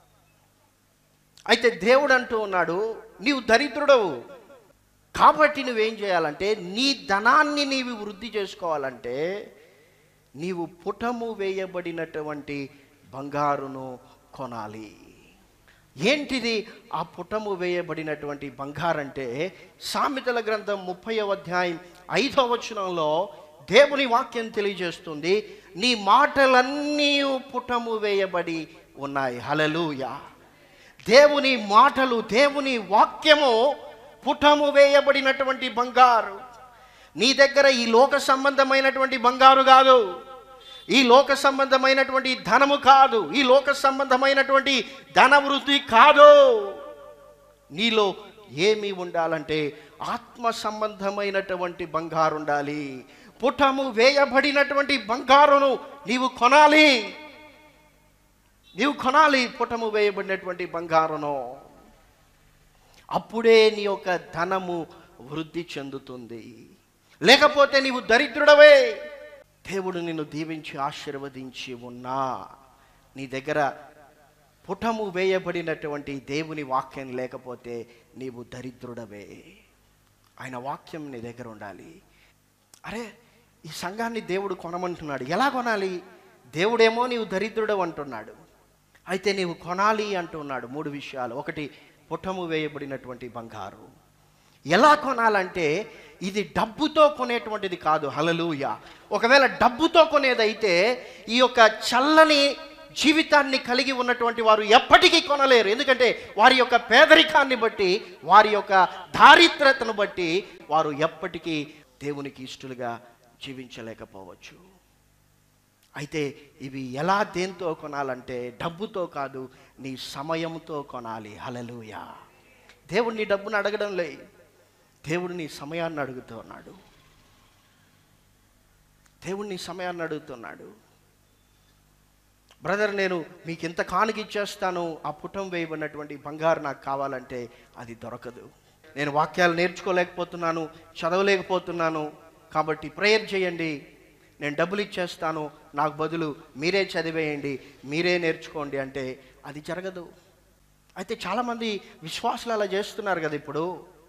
Speaker 1: అయితే దేవుడు అంటూ ఉన్నాడు నీవు దరిద్రుడవు కాబట్టి నువ్వేం చేయాలంటే నీ ధనాన్ని నీవు వృద్ధి చేసుకోవాలంటే నీవు పుటము వేయబడినటువంటి బంగారును కొనాలి ఏంటిది ఆ పుటము వేయబడినటువంటి బంగారంటే సామెతల గ్రంథం ముప్పై అధ్యాయం ఐదవ వచనంలో దేవుని వాక్యం తెలియజేస్తుంది నీ మాటలన్నీ పుటము వేయబడి ఉన్నాయి హలలుయా దేవుని మాటలు దేవుని వాక్యము పుటము వేయబడినటువంటి బంగారు నీ దగ్గర ఈ లోక సంబంధమైనటువంటి బంగారు కాదు ఈ లోక సంబంధమైనటువంటి ధనము కాదు ఈ లోక సంబంధమైనటువంటి ధనవృద్ధి కాదు నీలో ఏమి ఉండాలంటే ఆత్మ సంబంధమైనటువంటి బంగారు ఉండాలి పుటము వేయబడినటువంటి బంగారును నీవు కొనాలి నీవు కొనాలి పుటము వేయబడినటువంటి బంగారును అప్పుడే నీ యొక్క ధనము వృద్ధి చెందుతుంది లేకపోతే నీవు దరిద్రుడవే దేవుడు నిన్ను దీవించి ఆశీర్వదించి ఉన్నా నీ దగ్గర పుటము వేయబడినటువంటి దేవుని వాక్యం లేకపోతే నీవు దరిద్రుడవే ఆయన వాక్యం నీ దగ్గర ఉండాలి అరే ఈ సంఘాన్ని దేవుడు కొనమంటున్నాడు ఎలా కొనాలి దేవుడేమో నీవు దరిద్రుడు అంటున్నాడు అయితే నీవు కొనాలి అంటున్నాడు మూడు విషయాలు ఒకటి పుటము వేయబడినటువంటి బంగారు ఎలా కొనాలంటే ఇది డబ్బుతో కొనేటువంటిది కాదు హలలుయ ఒకవేళ డబ్బుతో కొనేదైతే ఈ యొక్క చల్లని జీవితాన్ని కలిగి ఉన్నటువంటి వారు ఎప్పటికీ కొనలేరు ఎందుకంటే వారి యొక్క పేదరికాన్ని బట్టి వారి యొక్క దారిద్రతను బట్టి వారు ఎప్పటికీ దేవునికి ఇష్టలుగా జీవించలేకపోవచ్చు అయితే ఇవి ఎలా దేంతో కొనాలంటే డబ్బుతో కాదు నీ సమయంతో కొనాలి హలలుయ దేవుడు నీ డబ్బును అడగడం లే దేవుడు నీ సమయాన్ని అడుగుతున్నాడు దేవుడు నీ సమయాన్ని అడుగుతున్నాడు బ్రదర్ నేను మీకు ఇంత కానుక ఇచ్చేస్తాను ఆ పుటం వేయబడినటువంటి బంగారు నాకు కావాలంటే అది దొరకదు నేను వాక్యాలు నేర్చుకోలేకపోతున్నాను చదవలేకపోతున్నాను కాబట్టి ప్రేయర్ చేయండి నేను డబ్బులు ఇచ్చేస్తాను నాకు బదులు మీరే చదివేయండి మీరే నేర్చుకోండి అంటే అది జరగదు అయితే చాలామంది విశ్వాసులు అలా చేస్తున్నారు కదా ఇప్పుడు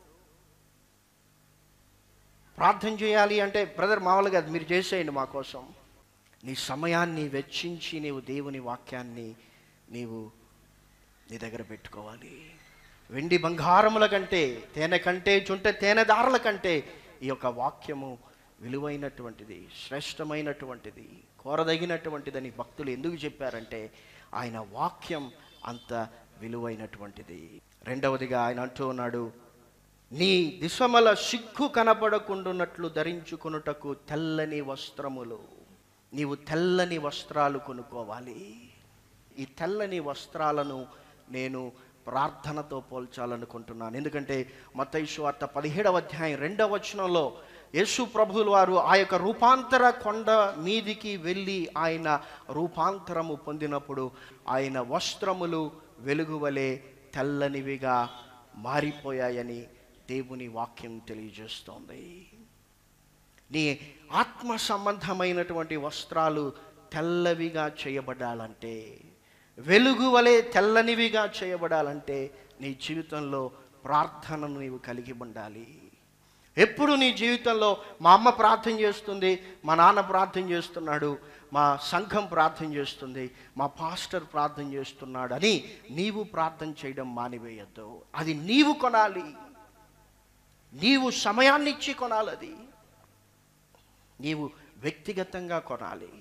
Speaker 1: ప్రార్థన చేయాలి అంటే బ్రదర్ మామూలుగా అది మీరు చేసేయండి మా కోసం నీ సమయాన్ని వెచ్చించి నీవు దేవుని వాక్యాన్ని నీవు నీ దగ్గర పెట్టుకోవాలి వెండి బంగారముల కంటే తేనె కంటే చుంట తేనె దారుల కంటే ఈ యొక్క వాక్యము విలువైనటువంటిది శ్రేష్టమైనటువంటిది కోరదగినటువంటిదని భక్తులు ఎందుకు చెప్పారంటే ఆయన వాక్యం అంత విలువైనటువంటిది రెండవదిగా ఆయన అంటూ ఉన్నాడు నీ దిశమల సిగ్గు కనపడకుండున్నట్లు ధరించుకొనుటకు తెల్లని వస్త్రములు నీవు తెల్లని వస్త్రాలు కొనుక్కోవాలి ఈ తెల్లని వస్త్రాలను నేను ప్రార్థనతో పోల్చాలనుకుంటున్నాను ఎందుకంటే మత్తయి వార్త పదిహేడవ అధ్యాయం రెండవ వచనంలో యేసు ప్రభువుల వారు ఆ యొక్క రూపాంతర కొండ మీదికి వెళ్ళి ఆయన రూపాంతరము పొందినప్పుడు ఆయన వస్త్రములు వెలుగువలే తెల్లనివిగా మారిపోయాయని దేవుని వాక్యం తెలియజేస్తోంది నీ ఆత్మ సంబంధమైనటువంటి వస్త్రాలు తెల్లవిగా చేయబడాలంటే వెలుగు వలె తెల్లనివిగా చేయబడాలంటే నీ జీవితంలో ప్రార్థనను నీవు కలిగి ఉండాలి ఎప్పుడు నీ జీవితంలో మా అమ్మ ప్రార్థన చేస్తుంది మా నాన్న ప్రార్థన చేస్తున్నాడు మా సంఘం ప్రార్థన చేస్తుంది మా పాస్టర్ ప్రార్థన చేస్తున్నాడు అని నీవు ప్రార్థన చేయడం మానివేయద్దు అది నీవు కొనాలి నీవు సమయాన్ని ఇచ్చి కొనాలి అది నీవు వ్యక్తిగతంగా కొనాలి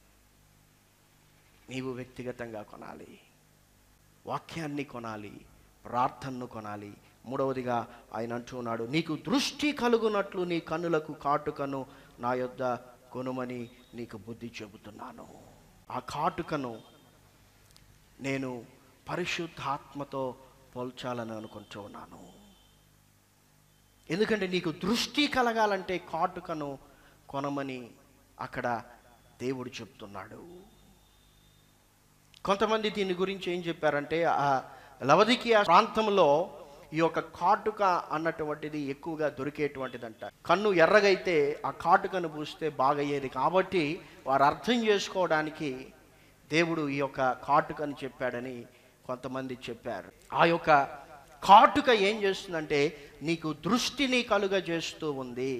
Speaker 1: నీవు వ్యక్తిగతంగా కొనాలి వాక్యాన్ని కొనాలి ప్రార్థనను కొనాలి మూడవదిగా ఆయన అంటున్నాడు నీకు దృష్టి కలుగునట్లు నీ కన్నులకు కాటుకను నా యొద్ద కొనుమని నీకు బుద్ధి చెబుతున్నాను ఆ కాటుకను నేను పరిశుద్ధాత్మతో పోల్చాలని అనుకుంటూ ఉన్నాను ఎందుకంటే నీకు దృష్టి కలగాలంటే కాటుకను కొనమని అక్కడ దేవుడు చెప్తున్నాడు కొంతమంది దీని గురించి ఏం చెప్పారంటే ఆ లవదికియా ప్రాంతంలో ఈ యొక్క కాటుక అన్నటువంటిది ఎక్కువగా దొరికేటువంటిదంట కన్ను ఎర్రగైతే ఆ కాటుకను పూస్తే బాగయ్యేది కాబట్టి వారు అర్థం చేసుకోవడానికి దేవుడు ఈ యొక్క కాటుకని చెప్పాడని కొంతమంది చెప్పారు ఆ యొక్క కాటుక ఏం చేస్తుందంటే నీకు దృష్టిని కలుగజేస్తూ ఉంది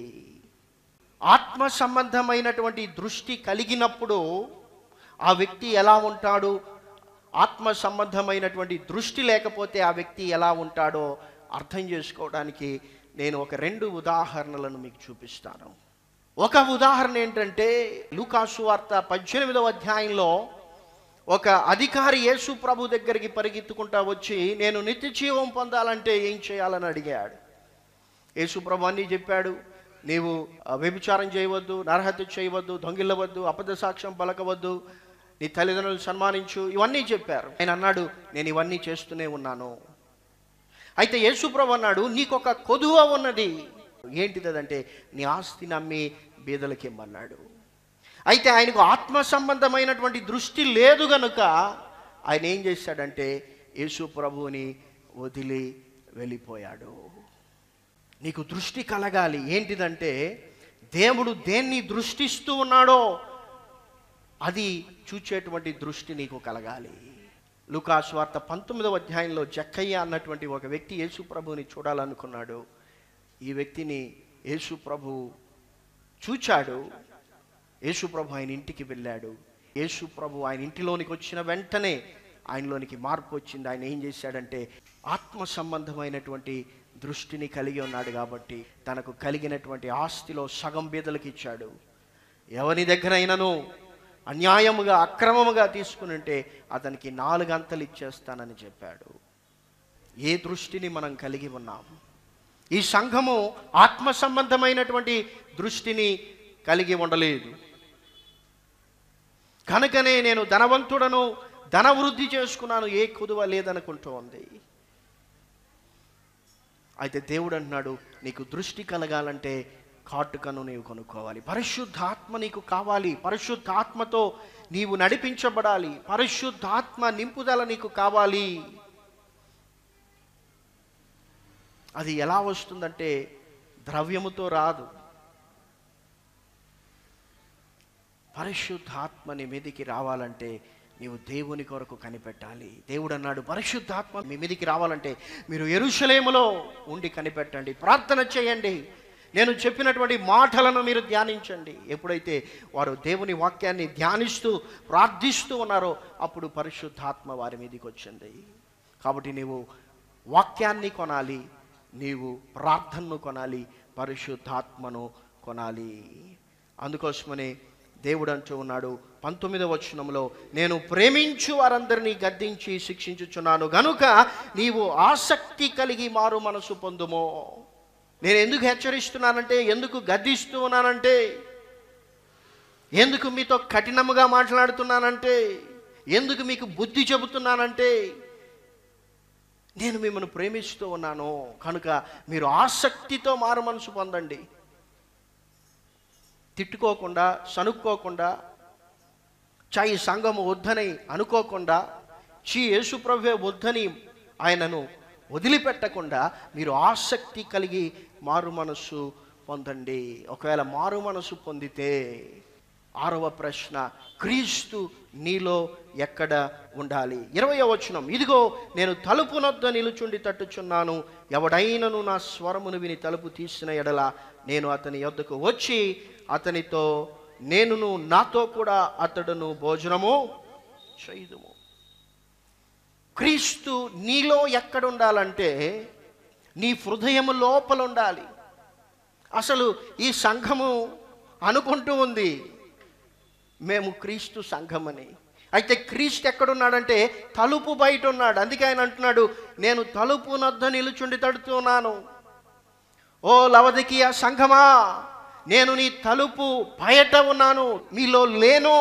Speaker 1: ఆత్మ సంబంధమైనటువంటి దృష్టి కలిగినప్పుడు ఆ వ్యక్తి ఎలా ఉంటాడు ఆత్మ సంబంధమైనటువంటి దృష్టి లేకపోతే ఆ వ్యక్తి ఎలా ఉంటాడో అర్థం చేసుకోవడానికి నేను ఒక రెండు ఉదాహరణలను మీకు చూపిస్తాను ఒక ఉదాహరణ ఏంటంటే లూకాసు వార్త పద్దెనిమిదవ అధ్యాయంలో ఒక అధికారి యేసు ప్రభు దగ్గరికి పరిగెత్తుకుంటా వచ్చి నేను నిత్య జీవం పొందాలంటే ఏం చేయాలని అడిగాడు యేసు ప్రభు అన్నీ చెప్పాడు నీవు ఆ, వ్యభిచారం చేయవద్దు నరహత్య చేయవద్దు దొంగిల్లవద్దు అబద్ధ సాక్ష్యం పలకవద్దు నీ తల్లిదండ్రులు సన్మానించు ఇవన్నీ చెప్పారు ఆయన అన్నాడు నేను ఇవన్నీ చేస్తూనే ఉన్నాను అయితే యేసుప్రభు అన్నాడు నీకు ఒక కొదువ ఉన్నది ఏంటిది అదంటే నీ ఆస్తి నమ్మి బీదలకి ఇమ్మన్నాడు అయితే ఆయనకు ఆత్మ సంబంధమైనటువంటి దృష్టి లేదు గనుక ఆయన ఏం చేశాడంటే యేసు ప్రభువుని వదిలి వెళ్ళిపోయాడు నీకు దృష్టి కలగాలి ఏంటిదంటే దేవుడు దేన్ని దృష్టిస్తూ ఉన్నాడో అది చూచేటువంటి దృష్టి నీకు కలగాలి లూకాసు వార్త పంతొమ్మిదవ అధ్యాయంలో జక్కయ్య అన్నటువంటి ఒక వ్యక్తి యేసు ప్రభువుని చూడాలనుకున్నాడు ఈ వ్యక్తిని యేసు ప్రభు చూచాడు యేసు ప్రభు ఆయన ఇంటికి వెళ్ళాడు యేసు ప్రభు ఆయన ఇంటిలోనికి వచ్చిన వెంటనే ఆయనలోనికి మార్పు వచ్చింది ఆయన ఏం చేశాడంటే ఆత్మ సంబంధమైనటువంటి దృష్టిని కలిగి ఉన్నాడు కాబట్టి తనకు కలిగినటువంటి ఆస్తిలో సగం బీదలకు ఇచ్చాడు ఎవరి దగ్గరైనను అన్యాయముగా అక్రమముగా తీసుకుని ఉంటే అతనికి నాలుగంతలు ఇచ్చేస్తానని చెప్పాడు ఏ దృష్టిని మనం కలిగి ఉన్నాం ఈ సంఘము ఆత్మ సంబంధమైనటువంటి దృష్టిని కలిగి ఉండలేదు కనుకనే నేను ధనవంతుడను ధన వృద్ధి చేసుకున్నాను ఏ కుదువ లేదనుకుంటూ ఉంది అయితే దేవుడు అంటున్నాడు నీకు దృష్టి కలగాలంటే కాటుకను నీవు కొనుక్కోవాలి పరిశుద్ధాత్మ నీకు కావాలి పరిశుద్ధాత్మతో నీవు నడిపించబడాలి పరిశుద్ధాత్మ నింపుదల నీకు కావాలి అది ఎలా వస్తుందంటే ద్రవ్యముతో రాదు పరిశుద్ధాత్మ నీ మీదికి రావాలంటే నీవు దేవుని కొరకు కనిపెట్టాలి దేవుడు అన్నాడు పరిశుద్ధాత్మ మీ మీదికి రావాలంటే మీరు ఎరుషలేములో ఉండి కనిపెట్టండి ప్రార్థన చేయండి నేను చెప్పినటువంటి మాటలను మీరు ధ్యానించండి ఎప్పుడైతే వారు దేవుని వాక్యాన్ని ధ్యానిస్తూ ప్రార్థిస్తూ ఉన్నారో అప్పుడు పరిశుద్ధాత్మ వారి మీదకి వచ్చింది కాబట్టి నీవు వాక్యాన్ని కొనాలి నీవు ప్రార్థనను కొనాలి పరిశుద్ధాత్మను కొనాలి అందుకోసమనే దేవుడు అంటూ ఉన్నాడు పంతొమ్మిదవ వచనంలో నేను ప్రేమించు వారందరినీ గద్దించి శిక్షించుచున్నాను గనుక నీవు ఆసక్తి కలిగి మారు మనసు పొందుమో నేను ఎందుకు హెచ్చరిస్తున్నానంటే ఎందుకు గద్దిస్తూ ఉన్నానంటే ఎందుకు మీతో కఠినముగా మాట్లాడుతున్నానంటే ఎందుకు మీకు బుద్ధి చెబుతున్నానంటే నేను మిమ్మల్ని ప్రేమిస్తూ ఉన్నాను కనుక మీరు ఆసక్తితో మారు మనసు పొందండి తిట్టుకోకుండా సనుక్కోకుండా చా ఈ సంఘము వద్దని అనుకోకుండా చీ యేసుప్రభే వద్దని ఆయనను వదిలిపెట్టకుండా మీరు ఆసక్తి కలిగి మారు మనసు పొందండి ఒకవేళ మారు మనసు పొందితే ఆరవ ప్రశ్న క్రీస్తు నీలో ఎక్కడ ఉండాలి ఇరవయో వచనం ఇదిగో నేను తలుపు నొద్ద నిలుచుండి తట్టుచున్నాను ఎవడైనను నా స్వరమును విని తలుపు తీసిన ఎడల నేను అతని యొద్దకు వచ్చి అతనితో నేనును నాతో కూడా అతడును భోజనము చేయుదుము క్రీస్తు నీలో ఎక్కడ ఉండాలంటే నీ హృదయము లోపల ఉండాలి అసలు ఈ సంఘము అనుకుంటూ ఉంది మేము క్రీస్తు సంఘమని అయితే క్రీస్తు ఎక్కడున్నాడంటే తలుపు బయట ఉన్నాడు అందుకే ఆయన అంటున్నాడు నేను తలుపు నద్ద నిలుచుండి తడుతున్నాను ఓ లవదికియ సంఘమా నేను నీ తలుపు బయట ఉన్నాను మీలో లేను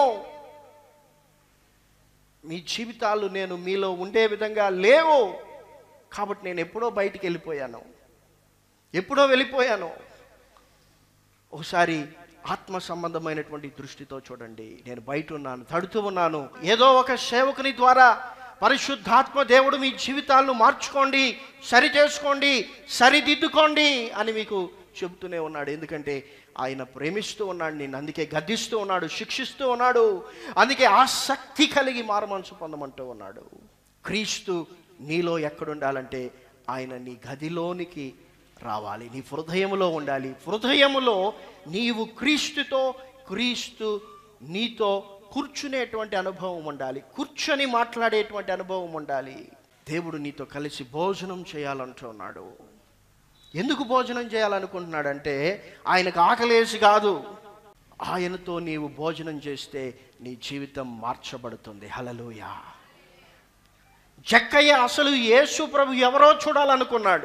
Speaker 1: మీ జీవితాలు నేను మీలో ఉండే విధంగా లేవు కాబట్టి నేను ఎప్పుడో బయటికి వెళ్ళిపోయాను ఎప్పుడో వెళ్ళిపోయాను ఒకసారి ఆత్మ సంబంధమైనటువంటి దృష్టితో చూడండి నేను బయట ఉన్నాను తడుతూ ఉన్నాను ఏదో ఒక సేవకుని ద్వారా పరిశుద్ధాత్మ దేవుడు మీ జీవితాలను మార్చుకోండి సరి చేసుకోండి సరిదిద్దుకోండి అని మీకు చెబుతూనే ఉన్నాడు ఎందుకంటే ఆయన ప్రేమిస్తూ ఉన్నాడు నేను అందుకే గద్దిస్తూ ఉన్నాడు శిక్షిస్తూ ఉన్నాడు అందుకే ఆసక్తి కలిగి మారమనసు పొందమంటూ ఉన్నాడు క్రీస్తు నీలో ఎక్కడుండాలంటే ఆయన నీ గదిలోనికి రావాలి నీ హృదయములో ఉండాలి హృదయములో నీవు క్రీస్తుతో క్రీస్తు నీతో కూర్చునేటువంటి అనుభవం ఉండాలి కూర్చొని మాట్లాడేటువంటి అనుభవం ఉండాలి దేవుడు నీతో కలిసి భోజనం చేయాలంటున్నాడు ఎందుకు భోజనం చేయాలనుకుంటున్నాడంటే ఆయనకు ఆకలేసి కాదు ఆయనతో నీవు భోజనం చేస్తే నీ జీవితం మార్చబడుతుంది హలలుయ జక్కయ్య అసలు యేసు ప్రభు ఎవరో చూడాలనుకున్నాడు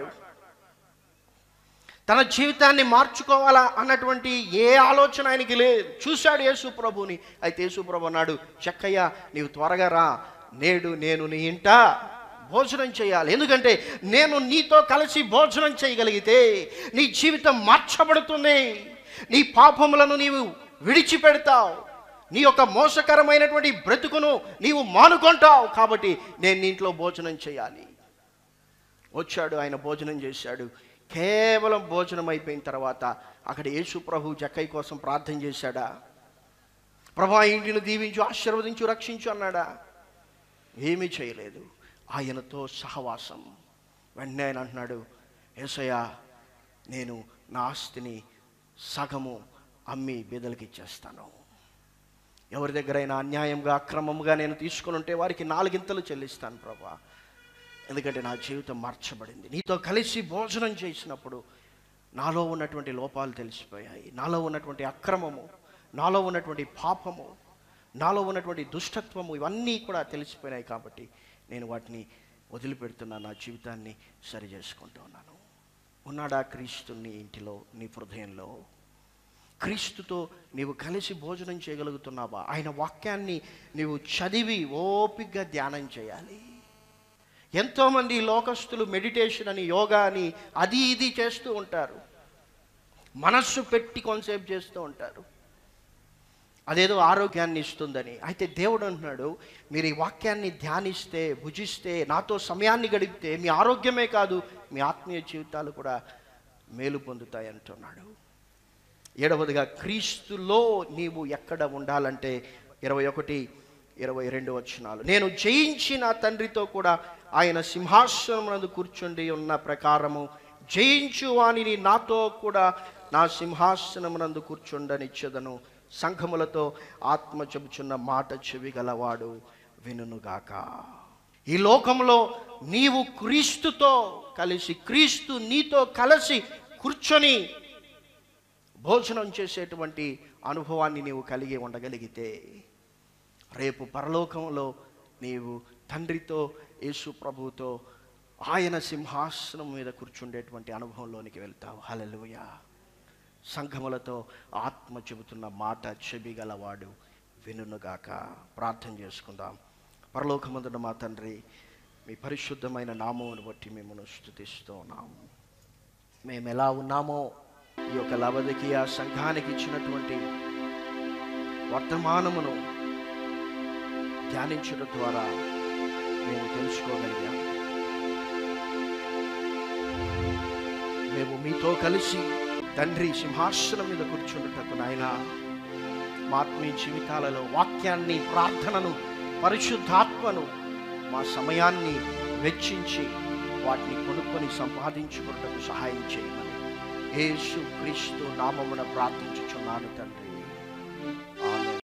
Speaker 1: తన జీవితాన్ని మార్చుకోవాలా అన్నటువంటి ఏ ఆలోచన ఆయనకి లేదు చూశాడు యేసు ప్రభుని అయితే యేసు ప్రభు అన్నాడు చెక్కయ్య నీవు త్వరగా రా నేడు నేను నీ ఇంట భోజనం చేయాలి ఎందుకంటే నేను నీతో కలిసి భోజనం చేయగలిగితే నీ జీవితం మార్చబడుతుంది నీ పాపములను నీవు విడిచిపెడతావు నీ యొక్క మోసకరమైనటువంటి బ్రతుకును నీవు మానుకుంటావు కాబట్టి నేను నీ ఇంట్లో భోజనం చేయాలి వచ్చాడు ఆయన భోజనం చేశాడు కేవలం భోజనం అయిపోయిన తర్వాత అక్కడ యేసు ప్రభు జక్కయ్య కోసం ప్రార్థన చేశాడా ప్రభా ఇంటిని దీవించు ఆశీర్వదించు రక్షించు అన్నాడా ఏమీ చేయలేదు ఆయనతో సహవాసం వెంటనే ఆయన అంటున్నాడు ఏసయ్య నేను నా ఆస్తిని సగము అమ్మి బీదలకి ఇచ్చేస్తాను ఎవరి దగ్గరైనా అన్యాయంగా అక్రమంగా నేను తీసుకుని ఉంటే వారికి నాలుగింతలు చెల్లిస్తాను ప్రభా ఎందుకంటే నా జీవితం మార్చబడింది నీతో కలిసి భోజనం చేసినప్పుడు నాలో ఉన్నటువంటి లోపాలు తెలిసిపోయాయి నాలో ఉన్నటువంటి అక్రమము నాలో ఉన్నటువంటి పాపము నాలో ఉన్నటువంటి దుష్టత్వము ఇవన్నీ కూడా తెలిసిపోయినాయి కాబట్టి నేను వాటిని వదిలిపెడుతున్నా నా జీవితాన్ని సరి చేసుకుంటూ ఉన్నాను ఉన్నాడా క్రీస్తు నీ ఇంటిలో నీ హృదయంలో క్రీస్తుతో నీవు కలిసి భోజనం చేయగలుగుతున్నావా ఆయన వాక్యాన్ని నీవు చదివి ఓపిగ్గా ధ్యానం చేయాలి ఎంతోమంది లోకస్తులు మెడిటేషన్ అని యోగా అని అది ఇది చేస్తూ ఉంటారు మనస్సు పెట్టి కొంతసేపు చేస్తూ ఉంటారు అదేదో ఆరోగ్యాన్ని ఇస్తుందని అయితే దేవుడు అంటున్నాడు మీరు ఈ వాక్యాన్ని ధ్యానిస్తే భుజిస్తే నాతో సమయాన్ని గడిపితే మీ ఆరోగ్యమే కాదు మీ ఆత్మీయ జీవితాలు కూడా మేలు పొందుతాయి అంటున్నాడు ఏడవదిగా క్రీస్తులో నీవు ఎక్కడ ఉండాలంటే ఇరవై ఒకటి ఇరవై రెండు వచనాలు నేను జయించి నా తండ్రితో కూడా ఆయన సింహాసనమునందు కూర్చుండి ఉన్న ప్రకారము జయించు వానిని నాతో కూడా నా సింహాసనమునందు కూర్చుండనిచ్చదను సంఘములతో ఆత్మ చెబుచున్న మాట చెవి గలవాడు వినుగాక ఈ లోకంలో నీవు క్రీస్తుతో కలిసి క్రీస్తు నీతో కలిసి కూర్చొని భోజనం చేసేటువంటి అనుభవాన్ని నీవు కలిగి ఉండగలిగితే రేపు పరలోకంలో నీవు తండ్రితో యేసు ప్రభువుతో ఆయన సింహాసనం మీద కూర్చుండేటువంటి అనుభవంలోనికి వెళ్తావు హలలుయ సంఘములతో ఆత్మ చెబుతున్న మాట చెబిగలవాడు వినుగాక ప్రార్థన చేసుకుందాం పరలోకమందున మా తండ్రి మీ పరిశుద్ధమైన నామమును బట్టి మిమ్మల్ని స్థుతిస్తూ ఉన్నాము మేము ఎలా ఉన్నామో ఈ యొక్క లవదికి ఆ సంఘానికి ఇచ్చినటువంటి వర్తమానమును ధ్యానించడం ద్వారా మేము తెలుసుకోగలిగాం మేము మీతో కలిసి తండ్రి సింహాసనం మీద కూర్చుండుటకు నాయన మా ఆత్మీయ జీవితాలలో వాక్యాన్ని ప్రార్థనను పరిశుద్ధాత్మను మా సమయాన్ని వెచ్చించి వాటిని కొనుక్కొని సంపాదించుకున్నటకు సహాయం చేయమని యేసు క్రీస్తు నామమున ప్రార్థించుచున్నాను తండ్రి